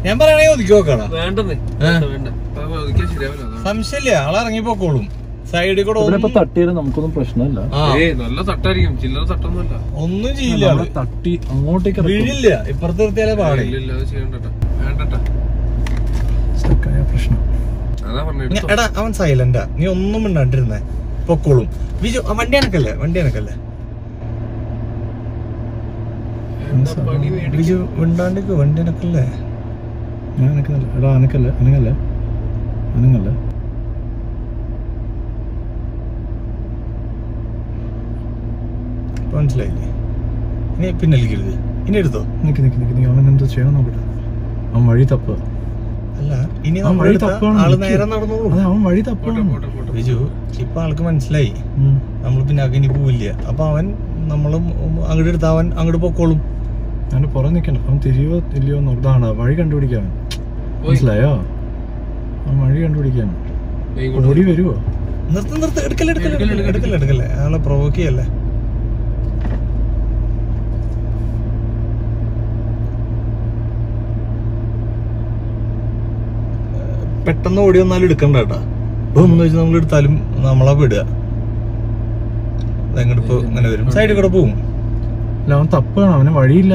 ഞാൻ പറയണെങ്കിൽ ഒതുക്കി നോക്കണ വേണ്ടെന്നേ വേണ്ട വേണ്ട അപ്പൊ ഒതുക്കിയാ ശരിയാവില്ല അതാണ്. സംശയമില്ല ആള് ഇറങ്ങിപ്പോക്കോളും സൈഡിൽ കൂടെ ഇതിലിപ്പോ ഒന്നും- തട്ടിയാലും നമുക്കൊന്നും പ്രശ്നമില്ല ആ ഏയ് നല്ല തട്ടായിരിക്കും ചില്ലറ തട്ടൊന്നുമല്ല ഒന്നും ചെയ്യില്ല ആള്. നമ്മളെ തട്ടി അങ്ങോട്ടേക്ക് ഇറക്കും. വീഴില്ല ഇപ്പുറത്ത് നിർത്തിയാലേ പാടേ ഇല്ല ഇല്ല അത് ചെയ്യണ്ടട്ടാ വേണ്ടട്ടാ Stuck ആയ പ്രശ്നം അതാ പറഞ്ഞു ഞ- എടാ അവൻ സൈലന്റാ നീ ഒന്നും മിണ്ടാണ്ടിരുന്നേ പൊക്കോളും വിജു ആ, വണ്ടി എനക്കല്ലേ വണ്ടി എനക്കല്ലേ എന്താ പണി മേടി വിജു മിണ്ടാണ്ടിക്ക് വണ്ടി എനക്കല്ലേ ഞാൻ അനക്കുന്നില്ല എടാ അനക്കല്ല അനങ്ങല്ല അനങ്ങല്ല ഇപ്പൊ മനസ്സിലായില്ലേ ഇനി പിന്നെ അലിക്കരുത് ഇനി എടുത്തോ നിക്ക് നിക്ക് നിക്ക് നീ അവൻ എന്തോ ചെയ്യണം നോക്കട്ടെ അവൻ വഴി തപ്പ് അല്ല ഇനി അവൻ നമ്മൾ വഴി എടുത്താ തപ്പാണ് ആള് നിക്ക്. നേരെ നടന്നോളൂ അതെ അവൻ വഴി പോട്ടെ തപ്പാണ് പോട്ടെ പോട്ടെ വിജു ഇപ്പൊ ആൾക്ക് മനസ്സിലായി ഉം. നമ്മൾ പിന്നെ ഇനി പോവില്ല അപ്പൊ അവൻ നമ്മളും അങ്ങോട്ട് എടുത്താ അവൻ അങ്ങോട്ട് പൊക്കോളും അവന്റെ പുറം നിക്കണ്ട അവൻ തിരിയോ ഇല്ലയോ നോക്കതാണ് വഴി കണ്ടുപിടിക്കാൻ മനസ്സിലായോ അവൻ വഴി കണ്ടുപിടിക്കാൻ ഏയ് ഇങ്ങോട്ട് ഓടി വരുവോ നിർത്ത് നിർത്ത് എടുക്കല്ലേ എടുക്കല്ലേ എടുക്കല്ലേ എടുക്കല്ലേ ആളെ പ്രൊവോക്ക് ചെയ്യല്ലേ പെട്ടെന്ന് ഓടി വന്നാലും എടുക്കണ്ട കേട്ടാ എന്ന് വെച്ച് നമ്മൾ എടുത്താലും നമ്മളാ വിടുക അങ്ങോട്ട് ഇപ്പൊ ഇങ്ങനെ വരും സൈഡിൽ കൂടെ പോവും അല്ല അവൻ തപ്പാണ് അവന് വഴിയില്ല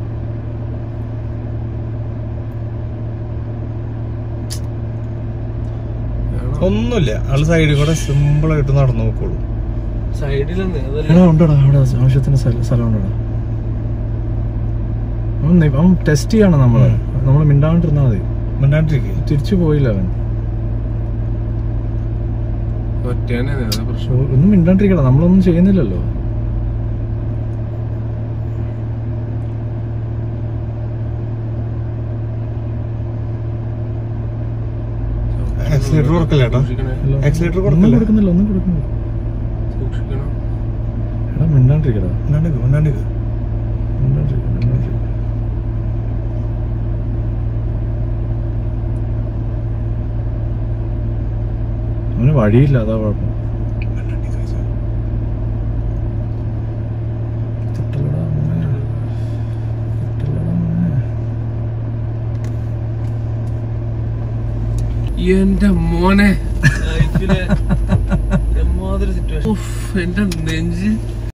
വേണോ? ഒന്നുമില്ല ആള് സൈഡിൽ കൂടെ സിമ്പിൾ ആയിട്ട് നടന്നു നോക്കോളൂ സൈഡിലെന്ന് അതല്ല എടാ ഉണ്ടടാ അവിടെ ആവശ്യത്തിന് സ്ഥല- സ്ഥലം ഉണ്ടടാ അവൻ നി- അവൻ ടെസ്റ്റ് ചെയ്യാണ് നമ്മള് നമ്മള് മിണ്ടാണ്ടിരുന്നാ മതി മിണ്ടാണ്ടിരിക്കുക തിരിച്ചു പോയില്ല അവൻ ഒറ്റേനെ അതാ പ്രശ്നം പക്ഷെ ഒന്നും മിണ്ടാണ്ടിരിക്കടാ നമ്മളൊന്നും ചെയ്യുന്നില്ലല്ലോ ആക്സിലേറ്റർ കൊടുക്കല്ലേ ഏട്ടാ സൂക്ഷിക്കണേ ഹലോ. Accelerator ഒന്നും കൊടുക്കല്ലേ? കൊടുക്കുന്നില്ല ഒന്നും കൊടുക്കുന്നില്ല സൂക്ഷിക്കണം എടാ മിണ്ടാണ്ടിരിക്കടാ മിണ്ടാണ്ടിരിക്കുക മിണ്ടാണ്ടിരിക്കുക മിണ്ടാണ്ടിരിക്ക മിണ്ടാണ്ടിരിക്ക അവന് വഴിയില്ല അതാ കുഴപ്പം തട്ടല്ലടാ മോനെ. തട്ടല്ലടാ മോനെ. എന്റെ മോനെ ലൈഫിലെ എമ്മാതിരി സിറ്റുവേഷൻ എന്റെ നെഞ്ച്